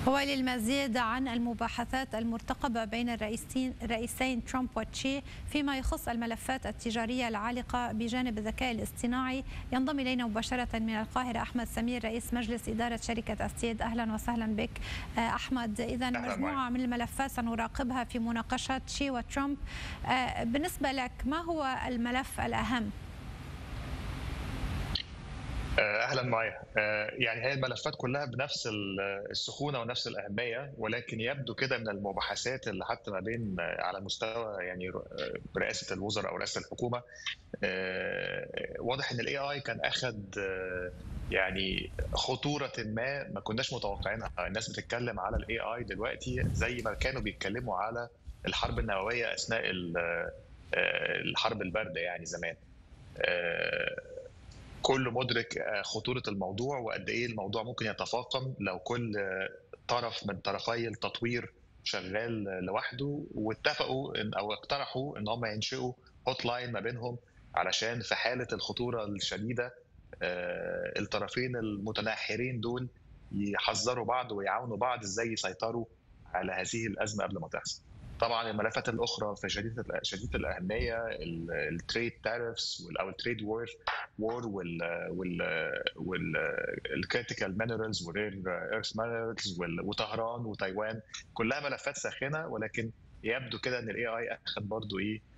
وللمزيد عن المباحثات المرتقبة بين الرئيسين الرئيسين ترامب وتشي فيما يخص الملفات التجارية العالقة بجانب الذكاء الاصطناعي ينضم إلينا مباشرة من القاهرة أحمد سمير رئيس مجلس إدارة شركة أستيد أهلا وسهلا بك أحمد إذا مجموعة من الملفات سنراقبها في مناقشة تشي وترامب بالنسبة لك ما هو الملف الأهم؟ اهلا معايا يعني هي الملفات كلها بنفس السخونه ونفس الاهميه ولكن يبدو كده من المباحثات اللي حتى ما بين على مستوى يعني رئاسه الوزراء او رئاسه الحكومه واضح ان الاي اي كان اخذ يعني خطوره ما ما كناش متوقعينها الناس بتتكلم على الاي اي دلوقتي زي ما كانوا بيتكلموا على الحرب النوويه اثناء الحرب البارده يعني زمان كل مدرك خطوره الموضوع وقد ايه الموضوع ممكن يتفاقم لو كل طرف من طرفي التطوير شغال لوحده واتفقوا او اقترحوا ان هم ينشئوا هوت لاين ما بينهم علشان في حاله الخطوره الشديده الطرفين المتناحرين دول يحذروا بعض ويعاونوا بعض ازاي يسيطروا على هذه الازمه قبل ما تحصل. طبعا الملفات الاخرى في شديده شديده الاهميه التريد تارفس او التريد وور وور وال وال والكريتيكال مينرالز والرير ايرث مينرالز وطهران وتايوان كلها ملفات ساخنه ولكن يبدو كده ان الاي اي اخذ برضه ايه